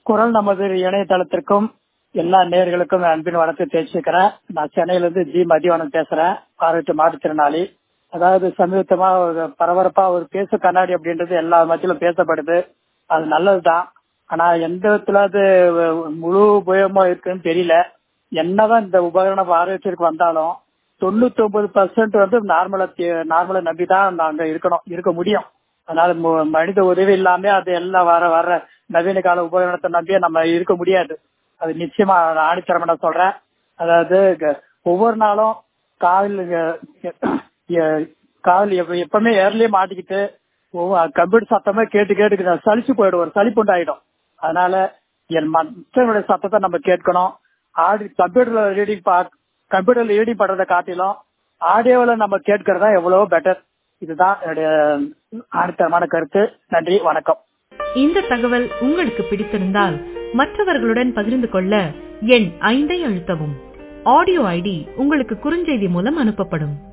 குரல் நமது இணையதளத்திற்கும் எல்லா நேர்களுக்கும் அன்பின் வணக்கத்தை தெரிவிச்சுக்கிறேன் நான் சென்னையில இருந்து ஜி மதிவானன் பேசுறேன் பார்வையற்ற மாற்றுத்திறனாளி அதாவது சமீபத்தமா ஒரு பரபரப்பா ஒரு பேசு கண்ணாடி அப்படின்றது எல்லா மத்தியிலும் பேசப்படுது அது நல்லதுதான் ஆனா எந்த விதத்துல அது முழு உபயோகமா இருக்குன்னு தெரியல என்னதான் இந்த உபகரணம் ஆரோக்கியத்திற்கு வந்தாலும் தொண்ணூத்தி ஒன்பது பர்சன்ட் வந்து நார்மலா நார்மலா நம்பிதான் நாங்க இருக்கணும் இருக்க முடியும் அதனால மனித உதவி இல்லாம அது எல்லாம் வர வர நவீன கால உபகரணத்தை நம்பியே நம்ம இருக்க முடியாது அது நிச்சயமா ஆணித்தரமா நான் சொல்றேன் அதாவது ஒவ்வொரு நாளும் காவில் காவில் எப்பவுமே ஏர்லயே மாட்டிக்கிட்டு கம்ப்யூட்டர் சத்தமே கேட்டு கேட்டு சளிச்சு போயிடும் ஒரு சளிப்பு உண்டாயிடும் அதனால என் மற்றவங்களுடைய சத்தத்தை நம்ம கேட்கணும் ஆடி கம்ப்யூட்டர்ல ரீடிங் கம்ப்யூட்டர்ல ரீடிங் பண்றதை காட்டிலும் ஆடியோல நம்ம கேட்கறதா எவ்வளவு பெட்டர் இதுதான் என்னுடைய ஆணித்தரமான கருத்து நன்றி வணக்கம் இந்த தகவல் உங்களுக்கு பிடித்திருந்தால் மற்றவர்களுடன் பகிர்ந்து கொள்ள எண் ஐந்தை அழுத்தவும் ஆடியோ ஐடி உங்களுக்கு குறுஞ்செய்தி மூலம் அனுப்பப்படும்